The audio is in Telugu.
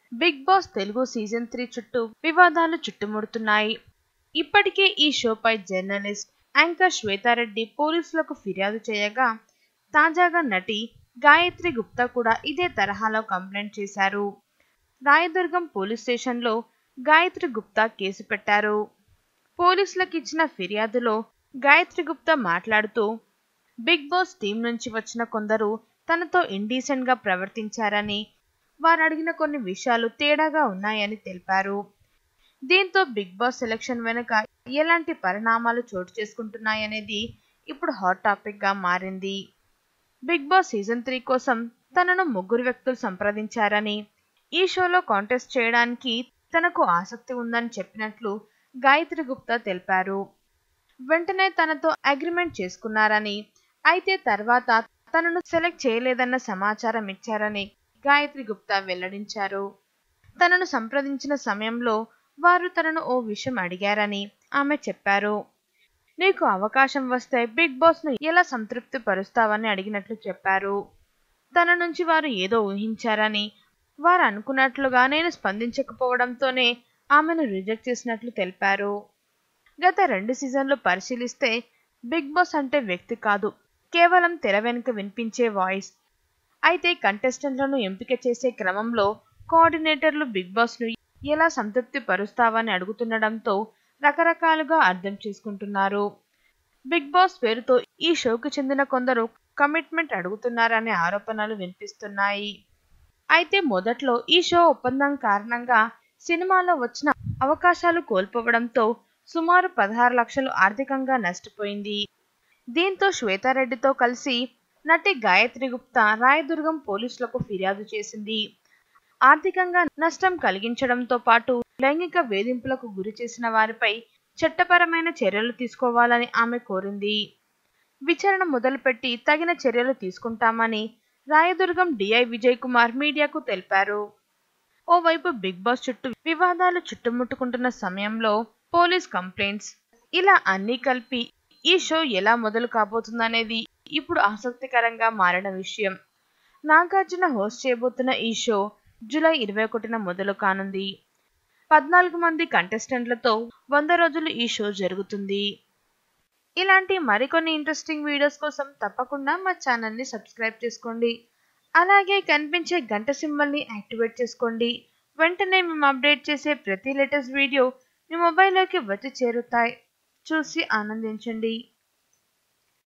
big Boss Telugu season three చుట్టూ వివాదాలు చుట్టుముడుతున్నాయి ఇప్పటికే ఈ షోపై జర్నలిస్ట్ యాంకర్ శ్వేతారెడ్డి పోలీసులకు ఫిర్యాదు చేయగా తాజాగా నటి గాయత్రి గుప్తా కూడా ఇదే తరహాలో కంప్లైంట్ చేశారు రాయదుర్గం పోలీస్ స్టేషన్లో గాయత్రి గుప్తా కేసు పెట్టారు పోలీసులకు ఇచ్చిన ఫిర్యాదులో గాయత్రి గుప్తా మాట్లాడుతూ బిగ్ బాస్ టీం నుంచి వచ్చిన కొందరు తనతో ఇండీసెంట్ గా ప్రవర్తించారని వారు అడిగిన కొన్ని విషయాలు తేడాగా ఉన్నాయని తెలిపారు దీంతో బిగ్ బాస్ సెలక్షన్ వెనుక ఎలాంటి పరిణామాలు చోటు చేసుకుంటున్నాయనేది ఇప్పుడు హాట్ టాపిక్ గా మారింది బిగ్ బాస్ సీజన్ త్రీ కోసం తనను ముగ్గురు వ్యక్తులు సంప్రదించారని ఈ షోలో కాంటెస్ట్ చేయడానికి తనకు ఆసక్తి ఉందని చెప్పినట్లు గాయత్రి గుప్తా తెలిపారు వెంటనే తనతో అగ్రిమెంట్ చేసుకున్నారని అయితే తర్వాత తనను సెలెక్ట్ చేయలేదన్న సమాచారం ఇచ్చారని గాయత్రి గుప్తా వెల్లడించారు తనను సంప్రదించిన సమయంలో వారు తనను ఓ విషయం అడిగారని ఆమె చెప్పారు నీకు అవకాశం వస్తే బిగ్ బాస్ ను ఎలా సంతృప్తి పరుస్తావని అడిగినట్లు చెప్పారు తన నుంచి వారు ఏదో ఊహించారని వారు అనుకున్నట్లుగా నేను స్పందించకపోవడంతోనే ఆమెను రిజెక్ట్ చేసినట్లు తెలిపారు గత రెండు సీజన్లు పరిశీలిస్తే బిగ్ బాస్ అంటే వ్యక్తి కాదు కేవలం తెర వెనుక వినిపించే వాయిస్ అయితే కంటెస్టెంట్లను ఎంపిక చేసే క్రమంలో కోఆర్డినేటర్లు బిగ్ బాస్ ను ఎలా సంతృప్తి పరుస్తావని అడుగుతుండడంతో రకరకాలుగా అర్థం చేసుకుంటున్నారు బిగ్ బాస్ పేరుతో ఈ షోకు చెందిన కొందరు కమిట్మెంట్ అడుగుతున్నారనే ఆరోపణలు వినిపిస్తున్నాయి అయితే మొదట్లో ఈ షో ఒప్పందం కారణంగా సినిమాలో వచ్చిన అవకాశాలు కోల్పోవడంతో సుమారు పదహారు లక్షలు ఆర్థికంగా నష్టపోయింది దీంతో శ్వేతారెడ్డితో కలిసి నటి గాయత్రి గుప్తా రాయదుర్గం పోలీసులకు ఫిర్యాదు చేసింది ఆర్థికంగా నష్టం కలిగించడంతో పాటు లైంగిక వేధింపులకు గురి చేసిన వారిపై చట్టపరమైన చర్యలు తీసుకోవాలని ఆమె కోరింది విచారణ మొదలుపెట్టి తగిన చర్యలు తీసుకుంటామని రాయదుర్గం డిఐ విజయ్ కుమార్ మీడియాకు తెలిపారు ఓవైపు బిగ్ బాస్ చుట్టూ వివాదాలు చుట్టుముట్టుకుంటున్న సమయంలో పోలీస్ కంప్లైంట్స్ ఇలా అన్నీ కలిపి ఈ షో ఎలా మొదలు కాబోతుందనేది ఇప్పుడు ఆసక్తికరంగా మారిన విషయం నాగార్జున హోస్ట్ చేయబోతున్న ఈ షో జూలై ఇరవై ఒకటిన మొదలు కానుంది పద్నాలుగు మంది కంటెస్టెంట్లతో వంద రోజులు ఈ షో జరుగుతుంది ఇలాంటి మరికొన్ని ఇంట్రెస్టింగ్ వీడియోస్ కోసం తప్పకుండా మా ఛానల్ని సబ్స్క్రైబ్ చేసుకోండి అలాగే కనిపించే గంట సింబల్ని యాక్టివేట్ చేసుకోండి వెంటనే మేము అప్డేట్ చేసే ప్రతి లేటెస్ట్ వీడియో మీ మొబైల్లోకి వచ్చి చేరుతాయి చూసి ఆనందించండి